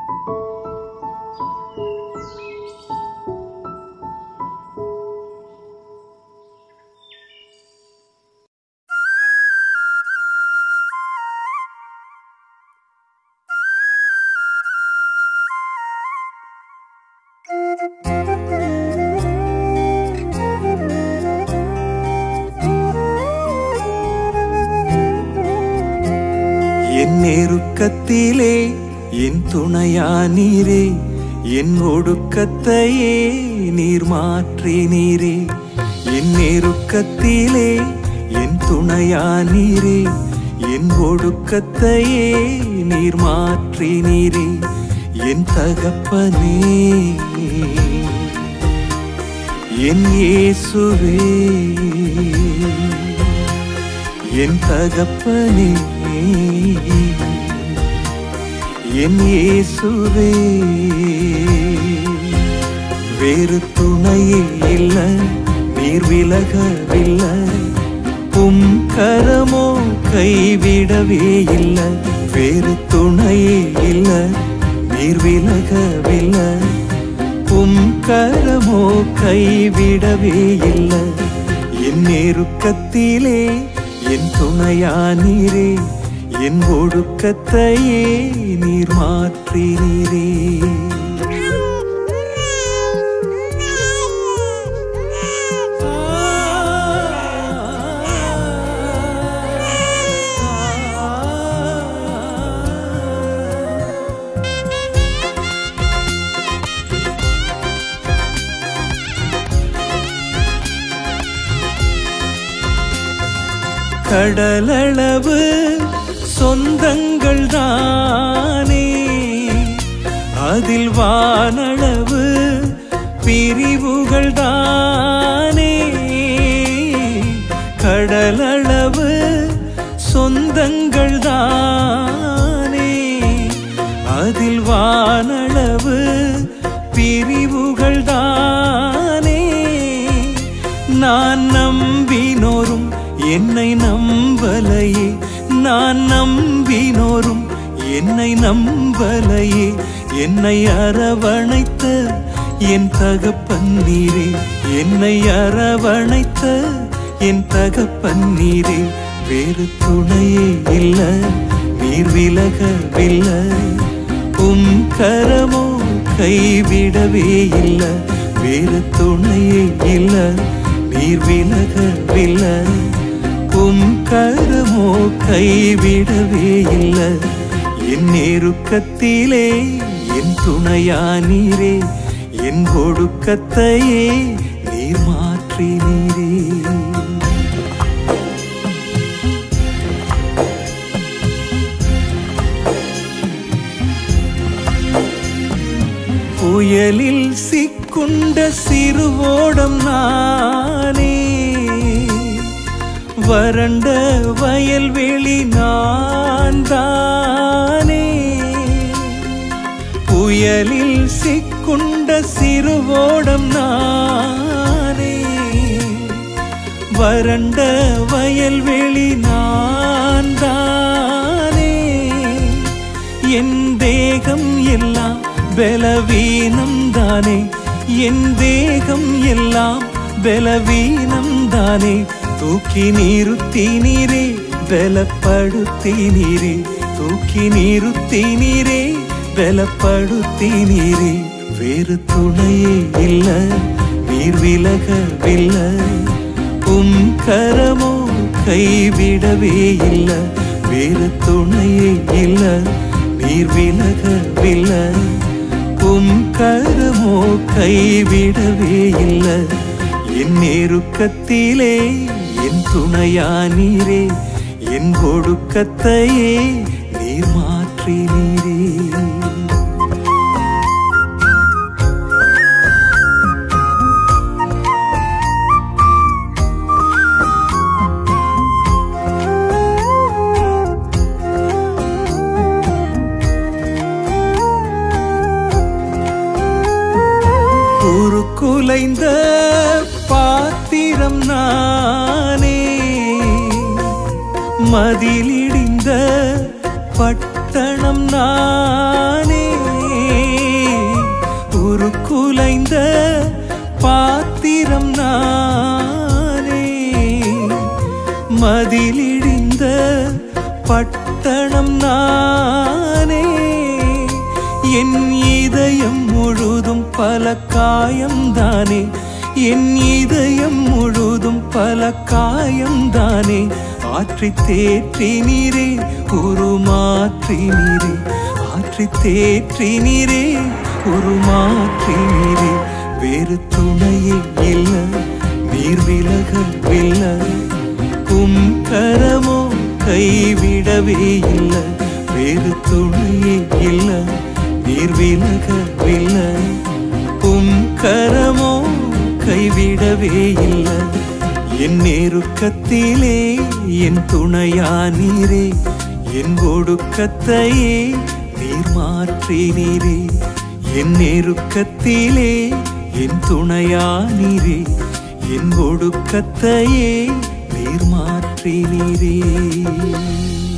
என் நெருக்கத்திலே என் துணையானீரே என் ஒடுக்கத்தையே நீர் மாற்றினீரே என் நெருக்கத்திலே என் துணையானீரே என் ஒடுக்கத்தையே நீர் மாற்றினீரே என் தகப்பனே என் இயேசுவே என் தகப்பனே என் இயேசுவே வேறு துணையே இல்ல நீர் விலகவில்லை உம் கரமோ கைவிடவே இல்ல வேறு துணையே இல்ல நீர் விலகவில்லை உம் கரமோ கைவிடவே இல்ல என் நெருக்கத்திலே என் துணையானீரே என் ஒடுக்கத்தையே நீர் மாற்றினீரே கடலளவு சொந்தங்கள் தானே அதில் வானளவு பிரிவுகள் தானே கடலளவு சொந்தங்கள் தானே அதில் வானளவு பிரிவுகள் தானே நான் நம்பினோரும் என்னை நம்பலையே நான் நம்பினோரும் என்னை நம்பலையே என்னை அரவணைத்த என் தகப்பன் நீரே என்னை அரவணைத்த என் தகப்பன் நீரே வேறு துணையே இல்ல நீர் விலகவில்லை உம் கரமோ கைவிடவே இல்ல வேறு துணையே இல்ல நீர் விலகவில்லை உம் கரமோ கைவிடவே இல்ல என் நெருக்கத்திலே என் துணையானீரே என் ஒடுக்கத்தையே நீர் மாற்றினீரே புயலில் சிக்குண்ட சிறுவோடம் நானே வறண்ட வயல்வெளி நான் தானே புயலில் சிக்குண்ட சிறுவோடம் நானே வறண்ட வயல்வெளி நான் தானே என் தேகம் எல்லாம் பலவீனம் தானே என் தேகம் எல்லாம் பலவீனம் தானே தூக்கி நிறுத்தி நீரே பலப்படுத்தி நீரே தூக்கி நிறுத்தி நீரே பலப்படுத்தி நீரே வேறு துணையே இல்ல நீர் விலகவில்லை உம் கரமோ கைவிடவே இல்ல வேறு துணையே இல்ல நீர் விலகவில்லை உம் கரமோ கைவிடவே இல்ல என் நெருக்கத்திலே என் துணையானீரே என் ஒடுக்கத்தையே நீர் மாற்றினீரே உருக்குலைந்த பாத்திரம் நானே மதிலிடிந்த பட்டணம் நானே மதிலிடிந்த பட்டணம் நானே என் இதயம் முழுதும் பல காயம்தானே என் இதயம் முழுதும் பல காயம்தானே ஆற்றி தேற்றி நீரே உருமாற்றி நீரே ஆற்றி தேற்றி நீரே உருமாற்றி நீரே வேறு துணையே இல்ல நீர் விலகவில்ல உம் கரமோ கைவிடவே இல்ல வேறு துணையே இல்ல நீர் விலகவில்ல உம் கரமோ கைவிடவே இல்ல என் நெருக்கத்திலே என் துணையா நீரே என் ஒடுக்கத்தையே நீர் மாற்றி நீரே என் நெருக்கத்திலே என் துணையா நீரே என் ஒடுக்கத்தையே நீர் மாற்றி நீரே